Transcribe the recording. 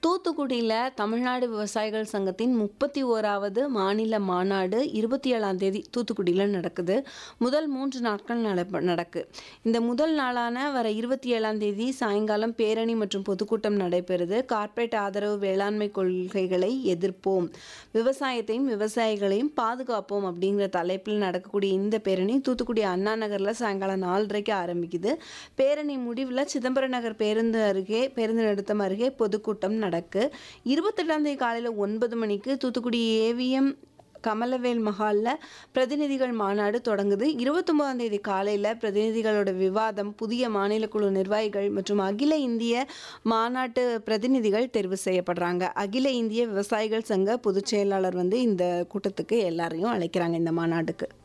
தூத்துக்குடியில் தமிழ்நாடு விவசாயிகள் சங்கத்தின் முப்பத்தி ஓராவது மாநில மாநாடு இருபத்தி ஏழாம் தேதி தூத்துக்குடியில் நடக்குது முதல் மூன்று நாட்கள் நடப்ப நடக்கு இந்த முதல் நாளான வர இருபத்தி ஏழாம் தேதி சாயங்காலம் பேரணி மற்றும் பொதுக்கூட்டம் நடைபெறுது கார்ப்பரேட் ஆதரவு வேளாண்மை கொள்கைகளை எதிர்ப்போம் விவசாயத்தையும் விவசாயிகளையும் பாதுகாப்போம் அப்படிங்கிற தலைப்பில் நடக்கக்கூடிய இந்த பேரணி தூத்துக்குடி அண்ணா நகரில் சாயங்காலம் நாலரைக்கு ஆரம்பிக்குது பேரணி முடிவில் சிதம்பரம் நகர் பேருந்து அருகே பேருந்து நிறுத்தம் அருகே பொதுக்கூட்டம் நடக்கு இருபத்தெட்டாம் தேதி காலையில் ஒன்பது மணிக்கு தூத்துக்குடி ஏவிஎம் கமலவேல் மஹாலில் பிரதிநிதிகள் மாநாடு தொடங்குது இருபத்தொம்போதாம் தேதி காலையில் பிரதிநிதிகளோட விவாதம் புதிய மாநில குழு நிர்வாகிகள் மற்றும் அகில இந்திய மாநாட்டு பிரதிநிதிகள் தேர்வு செய்யப்படுறாங்க அகில இந்திய விவசாயிகள் சங்க பொதுச் செயலாளர் வந்து இந்த கூட்டத்துக்கு எல்லாரையும் அழைக்கிறாங்க இந்த மாநாட்டுக்கு